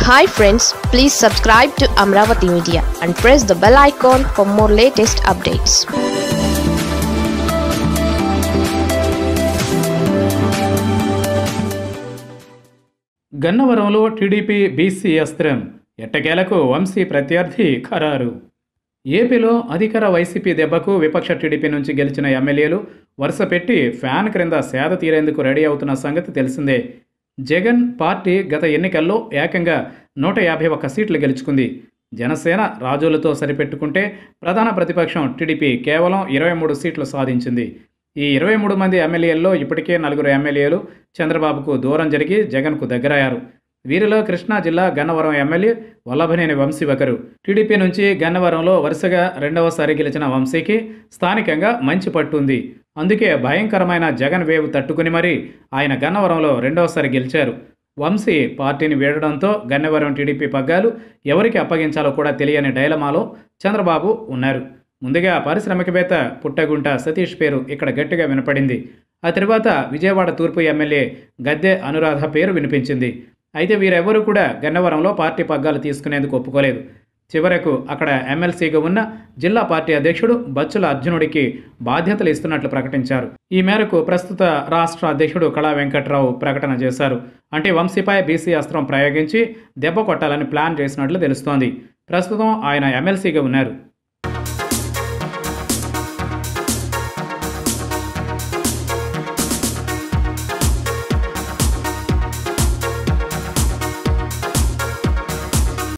hi friends please subscribe to Amaravati media and press the bell icon for more latest updates గన్నవరంలో TDP BC అస్త్రం ఎట్టకేలకు వంశీ ప్రత్యర్థి ఖరారు ఏపీలో అధికార వైసీపీ దెబ్బకు విపక్ష టీడీపీ నుంచి గెలిచిన ఎమ్మెల్యేలు వరుస పెట్టి ఫ్యాన్ క్రింద సేద తీరేందుకు రెడీ అవుతున్న సంగతి తెలిసిందే జగన్ పార్టీ గత ఎన్నికల్లో ఏకంగా నూట యాభై ఒక్క సీట్లు గెలుచుకుంది జనసేన రాజులతో సరిపెట్టుకుంటే ప్రధాన ప్రతిపక్షం టీడీపీ కేవలం ఇరవై మూడు సీట్లు సాధించింది ఈ ఇరవై మూడు మంది ఎమ్మెల్యేల్లో ఇప్పటికే నలుగురు ఎమ్మెల్యేలు చంద్రబాబుకు దూరం జరిగి జగన్కు దగ్గరయ్యారు వీరిలో కృష్ణా జిల్లా గన్నవరం ఎమ్మెల్యే వల్లభనేని వంశీ ఒకరు టీడీపీ నుంచి గన్నవరంలో వరుసగా రెండవసారి గెలిచిన వంశీకి స్థానికంగా మంచి పట్టుంది అందుకే భయంకరమైన జగన్ వేవ్ తట్టుకుని మరీ ఆయన గన్నవరంలో రెండవసారి గెలిచారు వంశీ పార్టీని వీడడంతో గన్నవరం టీడీపీ పగ్గాలు ఎవరికి అప్పగించాలో కూడా తెలియని డైలమాలో చంద్రబాబు ఉన్నారు ముందుగా పారిశ్రామికవేత్త పుట్టగుంట సతీష్ పేరు ఇక్కడ గట్టిగా వినపడింది ఆ తర్వాత విజయవాడ తూర్పు ఎమ్మెల్యే గద్దె అనురాధ పేరు వినిపించింది అయితే వీరెవరూ కూడా గన్నవరంలో పార్టీ పగ్గాలు తీసుకునేందుకు ఒప్పుకోలేదు చివరకు అక్కడ ఎమ్మెల్సీగా ఉన్న జిల్లా పార్టీ అధ్యక్షుడు బచ్చుల అర్జునుడికి బాధ్యతలు ఇస్తున్నట్లు ప్రకటించారు ఈ మేరకు ప్రస్తుత రాష్ట్ర అధ్యక్షుడు కళా వెంకట్రావు ప్రకటన చేశారు అంటే వంశీపై బీసీ అస్త్రం ప్రయోగించి దెబ్బ కొట్టాలని ప్లాన్ చేసినట్లు తెలుస్తోంది ప్రస్తుతం ఆయన ఎమ్మెల్సీగా ఉన్నారు